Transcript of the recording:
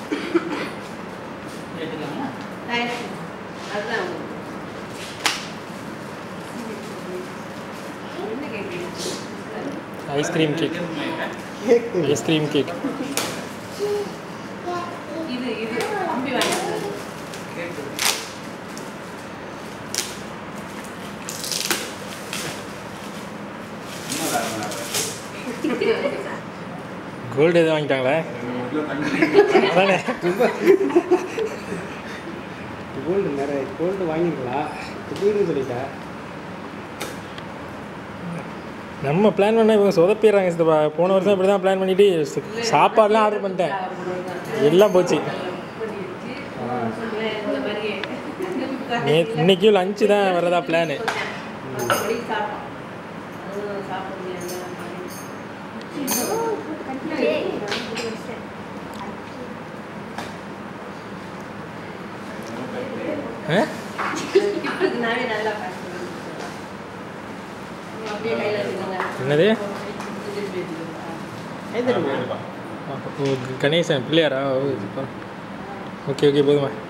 எடுத்துக்கலாமா அதுதான் என்ன கேட்குறீங்க ice cream cake cake ice cream cake இது இது தம்பி வாங்கிட்டு கேக்கு இன்னும் வேற வேற. கோல்டு எதுவும் வாங்கிட்டாங்களா அதானே கோல்டு நிறைய கோல்டு வாங்கிக்கலாம் திடீர்னு சொல்லிட்டா நம்ம பிளான் பண்ணால் இவங்க சொதப்பிடுறாங்க சித்தப்பா போன வருஷம் இப்படி தான் பிளான் பண்ணிட்டு சாப்பாடுலாம் ஆர்டர் பண்ணிட்டேன் எல்லாம் போச்சு இந்த மாதிரியே நே இன்னைக்கும் லஞ்சு தான் வரதா பிளானு மற்றபடி சாப்பிட்டோம் அதுவும் சாப்பிட முடியாது ஆ இப்போது நானே நல்லா பேசுறேன் அப்படியே கையில் வச்சுக்கோங்க என்னது திருப்பி வச்சுக்கோங்க. கை தட்டுமா ஓ கணேசன் பிள்ளையாரா ஓ ஓகே ஓகே போதுமா